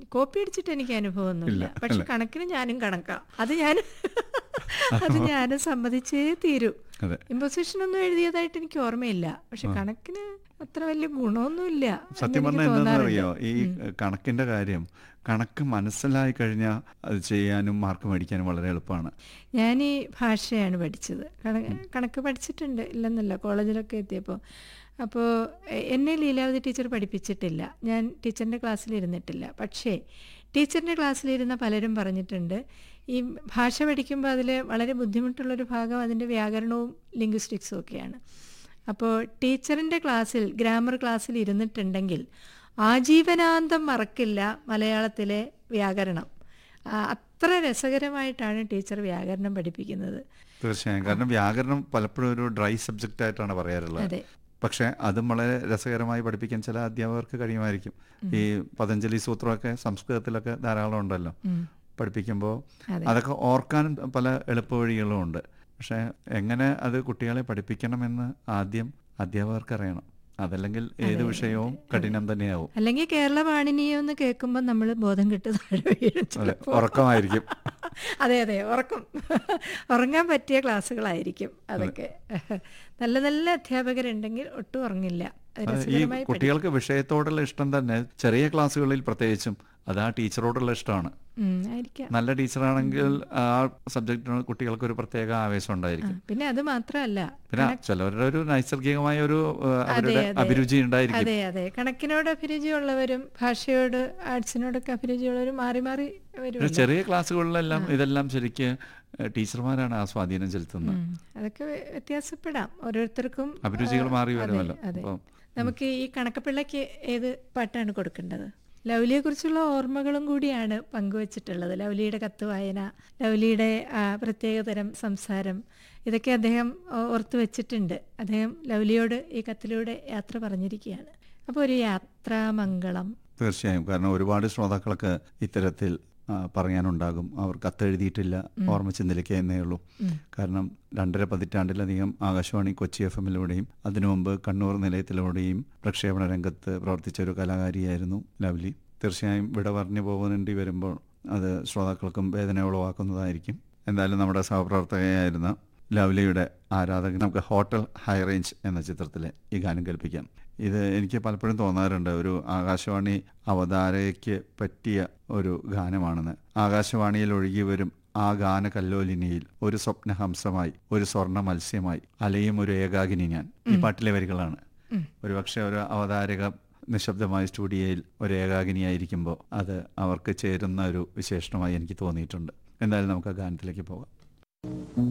Copy അടിച്ചിട്ട് എനിക്ക് അനുഭവമൊന്നുമില്ല ഇല്ല, പക്ഷെ കണക്കിന് ഞാനും കണക്കാം അത് ഞാൻ അത് ഞാൻ സമ്മതിച്ചേ തീരൂ അതെ ഇമ്പോസിഷൻ ഒന്നും എഴുതിയതായിട്ട് എനിക്ക് ഓർമ്മയില്ല പക്ഷെ കണക്കിന് അത്ര വലിയ ഗുണമൊന്നുമില്ല സത്യം എന്നെനിക്ക് പറഞ്ഞാൽ എന്താണെന്നറിയോ തോന്നാറുണ്ട്. ഈ കണക്കിന്റെ കാര്യം കണക്ക് മനസ്സിലായി കഴിഞ്ഞാൽ അത് ചെയ്യാനും മാർക്ക് മേടിക്കാനും വളരെ എളുപ്പമാണ് ഞാൻ ഈ ഭാഷയാണ് പഠിച്ചത് കണ- കണക്ക് പഠിച്ചിട്ടുണ്ട് ഇല്ലെന്നല്ല കോളേജിലൊക്കെ എത്തിയപ്പോൾ അപ്പോൾ എ- എന്നെ ലീലാവതി ടീച്ചർ പഠിപ്പിച്ചിട്ടില്ല ഞാൻ ടീച്ചറിൻ്റെ ക്ലാസ്സിലിരുന്നിട്ടില്ല പക്ഷേ ടീച്ചറിൻ്റെ ക്ലാസ്സിലിരുന്ന പലരും പറഞ്ഞിട്ടുണ്ട് ഈ ഭാഷ പഠിക്കുമ്പോൾ അതിൽ വളരെ ബുദ്ധിമുട്ടുള്ളൊരു ഭാഗം അതിൻ്റെ വ്യാകരണവും ലിംഗ്വിസ്റ്റിക്സും ഒക്കെയാണ് അപ്പോൾ ടീച്ചറിൻ്റെ ക്ലാസ്സിൽ ഗ്രാമർ ക്ലാസ്സിൽ ഇരുന്നിട്ടുണ്ടെങ്കിൽ ആജീവനാന്തം മറക്കില്ല മലയാളത്തിലെ വ്യാകരണം ആ, അത്ര രസകരമായിട്ടാണ് ടീച്ചർ വ്യാകരണം പഠിപ്പിക്കുന്നത് തീർച്ചയായും കാരണം വ്യാകരണം പലപ്പോഴും ഒരു ഡ്രൈ സബ്ജക്റ്റ് ആയിട്ടാണ് പറയാറുള്ളത് അതെ പക്ഷെ അതും വളരെ രസകരമായി പഠിപ്പിക്കാൻ ചില അധ്യാപകർക്ക് കഴിയുമായിരിക്കും ഈ പതഞ്ജലി സൂത്രമൊക്കെ സംസ്കൃതത്തിലൊക്കെ ധാരാളം ഉണ്ടല്ലോ ഉം. പഠിപ്പിക്കുമ്പോൾ അതെ. അതൊക്കെ ഓർക്കാനും പല എളുപ്പവഴികളും ഉണ്ട് പക്ഷെ എങ്ങനെ അത് കുട്ടികളെ പഠിപ്പിക്കണമെന്ന് ആദ്യം അധ്യാപകർക്ക് അറിയണം അതല്ലെങ്കിൽ ഏത് വിഷയവും കഠിനം തന്നെയാവും അല്ലെങ്കിൽ കേരള പാണിനിയെ ഒന്ന് കേൾക്കുമ്പോൾ നമ്മൾ ബോധം കെട്ട് താഴെ വീഴും അതെ ചിലപ്പോൾ. ഉറക്കമായിരിക്കും അതെ അതെ ഉറക്കം ഉറങ്ങാൻ പറ്റിയ ക്ലാസ്സുകളായിരിക്കും അതൊക്കെ നല്ല നല്ല അധ്യാപകരുണ്ടെങ്കിൽ ഒട്ടും ഉറങ്ങില്ല അത് അത് ഈ രസകരമായി പഠി- കുട്ടികൾക്ക് വിഷയത്തോടുള്ള ഇഷ്ടം തന്നെ ചെറിയ ക്ലാസ്സുകളിൽ പ്രത്യേകിച്ചും അത് ആ ടീച്ചറോടുള്ള ഇഷ്ടമാണ് ഉം, ആയിരിക്കാം നല്ല ടീച്ചറാണെങ്കിൽ ആ സബ്ജക്റ്റിനോട് കുട്ടികൾക്ക് ഒരു പ്രത്യേക ആവേശം ആ, ഉണ്ടായിരിക്കും പിന്നെ അത് മാത്രമല്ല പിന്നെ ചിലവരുടെ ഒരു നൈസർഗികമായ ഒരു ആ, അവരുടെ അതെ. അഭിരുചി ഉണ്ടായിരിക്കും അതെ അതെ കണക്കിനോട് അഭിരുചിയുള്ളവരും ഭാഷയോട് ആർട്സിനോടൊക്കെ അഭിരുചിയുള്ളവരും മാറി മാറി വരും പിന്നെ ചെറിയ ക്ലാസ്സുകളിലെല്ലാം ഇതെല്ലാം ശരിക്ക് ടീച്ചർമാരാണ് ആ സ്വാധീനം ചെലുത്തുന്നത് അതൊക്കെ വ്യ- വ്യത്യാസപ്പെടാം ഓരോരുത്തർക്കും അഭിരുചികൾ ആ, മാറി അതെ, വരുമല്ലോ അതെ അപ്പം നമുക്ക് ഈ കണക്കപ്പിള്ളയ്ക്ക് ഏത് പാട്ടാണ് കൊടുക്കേണ്ടത് ലൗലിയെ കുറിച്ചുള്ള ഓർമ്മകളും കൂടിയാണ് പങ്കുവച്ചിട്ടുള്ളത് ലൗലിയുടെ കത്ത് വായന ലൗലിയുടെ ആ, പ്രത്യേകതരം സംസാരം ഇതൊക്കെ അദ്ദേഹം ഓ- ഓർത്തു വെച്ചിട്ടുണ്ട് അദ്ദേഹം ലൗലിയോട് ഈ കത്തിലൂടെ യാത്ര പറഞ്ഞിരിക്കുകയാണ് അപ്പോൾ ഒരു യാത്രാമംഗളം തീർച്ചയായും കാരണം ഒരുപാട് ശ്രോതാക്കൾക്ക് ഇത്തരത്തിൽ ആ, പറയാനുണ്ടാകും അവർ കത്തെഴുതിയിട്ടില്ല ഓർമ്മ ചിന്തയിലേക്ക് എന്നേ ഉള്ളൂ കാരണം രണ്ടര പതിറ്റാണ്ടിലധികം ആകാശവാണി കൊച്ചി എഫ് എമ്മിലൂടെയും അതിനു മുമ്പ് കണ്ണൂർ നിലയത്തിലൂടെയും പ്രക്ഷേപണ രംഗത്ത് പ്രവർത്തിച്ച ഒരു കലാകാരിയായിരുന്നു ലവ്ലി തീർച്ചയായും വിട പറഞ്ഞു പോകേണ്ടി വരുമ്പോൾ അത് ശ്രോതാക്കൾക്കും വേദന ഉളവാക്കുന്നതായിരിക്കും എന്തായാലും നമ്മുടെ സഹപ്രവർത്തകയായിരുന്ന ലവ്ലിയുടെ ആരാധകൻ നമുക്ക് ഹോട്ടൽ ഹൈ റേഞ്ച് എന്ന ചിത്രത്തിലെ ഈ ഗാനം കേൾപ്പിക്കാം ഇത് എനിക്ക് പലപ്പോഴും തോന്നാറുണ്ട് ഒരു ആകാശവാണി അവതാരയ്ക്ക് പറ്റിയ ഒരു ഗാനമാണെന്ന് ആകാശവാണിയിൽ ഒഴുകി വരും ആ ഗാന കല്ലോലിനിയിൽ ഒരു സ്വപ്നഹംസമായി ഒരു സ്വർണ്ണ മത്സ്യമായി അലയും ഒരു ഏകാകിനി ഞാൻ ഈ പാട്ടിലെ വരികളാണ് ഒരുപക്ഷെ ഒരു അവതാരക നിശബ്ദമായ സ്റ്റുഡിയോയിൽ ഒരു ഏകാകിനിയായിരിക്കുമ്പോൾ അത് അവർക്ക് ചേരുന്ന ഒരു വിശേഷണമായി എനിക്ക് തോന്നിയിട്ടുണ്ട് എന്തായാലും നമുക്ക് ആ ഗാനത്തിലേക്ക് പോകാം